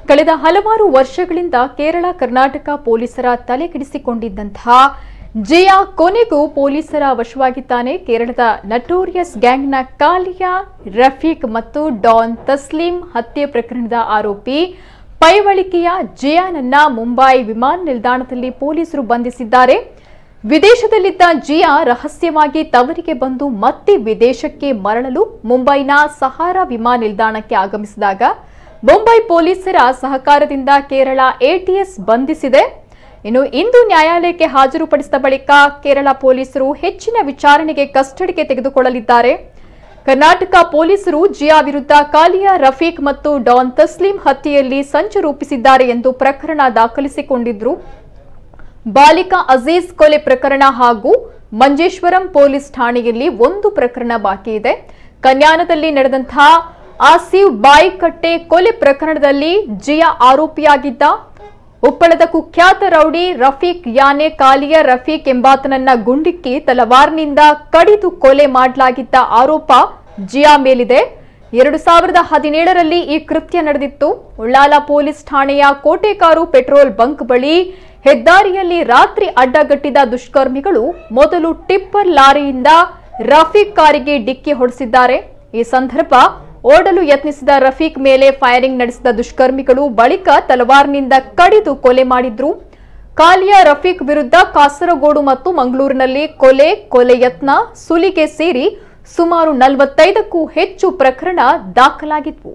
ಕಳೆದ ಹಲವಾರು ವರ್ಷಗಳಿಂದ ಕೇರಳ ಕರ್ನಾಟಕ ಪೊಲೀಸರ ತಲೆಕೆಡಿಸಿಕೊಂಡಿದ್ದಂತಹ ಜಿಯಾ ಕೊನೆಗೂ ಪೊಲೀಸರ ವಶವಾಗಿದ್ದಾನೆ ಕೇರಳದ ನಟೋರಿಯಸ್ ಗ್ಯಾಂಗ್ನ ಕಾಲಿಯಾ ರಫೀಕ್ ಮತ್ತು ಡಾನ್ ತಸ್ಲೀಂ ಹತ್ಯೆ ಪ್ರಕರಣದ ಆರೋಪಿ ಪೈವಳಿಕೆಯ ಜಿಯಾನನ್ನ ಮುಂಬೈ ವಿಮಾನ ನಿಲ್ದಾಣದಲ್ಲಿ ಪೊಲೀಸರು ಬಂಧಿಸಿದ್ದಾರೆ ವಿದೇಶದಲ್ಲಿದ್ದ ಜಿಯಾ ರಹಸ್ಯವಾಗಿ ತವರಿಗೆ ಬಂದು ಮತ್ತೆ ವಿದೇಶಕ್ಕೆ ಮರಳಲು ಮುಂಬೈನ ಸಹಾರಾ ವಿಮಾನ ನಿಲ್ದಾಣಕ್ಕೆ ಆಗಮಿಸಿದಾಗ ಮುಂಬೈ ಪೊಲೀಸರ ಸಹಕಾರದಿಂದ ಕೇರಳ ಎಟಿಎಸ್ ಬಂಧಿಸಿದೆ ಇನ್ನು ಇಂದು ನ್ಯಾಯಾಲಯಕ್ಕೆ ಹಾಜರುಪಡಿಸಿದ ಬಳಿಕ ಕೇರಳ ಪೊಲೀಸರು ಹೆಚ್ಚಿನ ವಿಚಾರಣೆಗೆ ಕಸ್ಟಡಿಗೆ ತೆಗೆದುಕೊಳ್ಳಲಿದ್ದಾರೆ ಕರ್ನಾಟಕ ಪೊಲೀಸರು ಜಿಯಾ ವಿರುದ್ಧ ಕಾಲಿಯಾ ರಫೀಕ್ ಮತ್ತು ಡಾನ್ ತಸ್ಲೀಂ ಹತ್ಯೆಯಲ್ಲಿ ಸಂಚು ರೂಪಿಸಿದ್ದಾರೆ ಎಂದು ಪ್ರಕರಣ ದಾಖಲಿಸಿಕೊಂಡಿದ್ರು ಬಾಲಿಕಾ ಅಜೀಜ್ ಕೊಲೆ ಪ್ರಕರಣ ಹಾಗೂ ಮಂಜೇಶ್ವರಂ ಪೊಲೀಸ್ ಠಾಣೆಯಲ್ಲಿ ಒಂದು ಪ್ರಕರಣ ಬಾಕಿ ಇದೆ ಕನ್ಯಾನದಲ್ಲಿ ನಡೆದಂತಹ ಆಸಿಫ್ ಬಾಯಿಕಟ್ಟೆ ಕೊಲೆ ಪ್ರಕರಣದಲ್ಲಿ ಜಿಯಾ ಆರೋಪಿಯಾಗಿದ್ದ ಉಪ್ಪಳದ ಕುಖ್ಯಾತ ರೌಡಿ ರಫೀಕ್ ಯಾನೆ ಕಾಲಿಯ ರಫೀಕ್ ಎಂಬಾತನನ್ನ ಗುಂಡಿಕ್ಕಿ ತಲವಾರ್ನಿಂದ ಕಡಿದು ಕೊಲೆ ಮಾಡಲಾಗಿದ್ದ ಆರೋಪ ಜಿಯಾ ಮೇಲಿದೆ ಎರಡು ಸಾವಿರದ ಹದಿನೇಳರಲ್ಲಿ ಈ ಕೃತ್ಯ ನಡೆದಿತ್ತು ಉಳ್ಳಾಲ ಪೊಲೀಸ್ ಠಾಣೆಯ ಕೋಟೆಕಾರು ಪೆಟ್ರೋಲ್ ಬಂಕ್ ಬಳಿ ಹೆದ್ದಾರಿಯಲ್ಲಿ ರಾತ್ರಿ ಅಡ್ಡಗಟ್ಟಿದ ದುಷ್ಕರ್ಮಿಗಳು ಮೊದಲು ಟಿಪ್ಪರ್ ಲಾರಿಯಿಂದ ರಫೀಕ್ ಕಾರಿಗೆ ಡಿಕ್ಕಿ ಹೊಡೆಸಿದ್ದಾರೆ ಈ ಸಂದರ್ಭ ಓಡಲು ಯತ್ನಿಸಿದ ರಫೀಕ್ ಮೇಲೆ ಫೈರಿಂಗ್ ನಡೆಸಿದ ದುಷ್ಕರ್ಮಿಗಳು ಬಳಿಕ ತಲವಾರ್ನಿಂದ ಕಡಿದು ಕೊಲೆ ಮಾಡಿದ್ರು ಕಾಲಿಯಾ ರಫೀಕ್ ವಿರುದ್ಧ ಕಾಸರಗೋಡು ಮತ್ತು ಮಂಗಳೂರಿನಲ್ಲಿ ಕೊಲೆ ಕೊಲೆ ಯತ್ನ ಸುಲಿಗೆ ಸೇರಿ ಸುಮಾರು ನಲವತ್ತೈದಕ್ಕೂ ಹೆಚ್ಚು ಪ್ರಕರಣ ದಾಖಲಾಗಿದ್ವು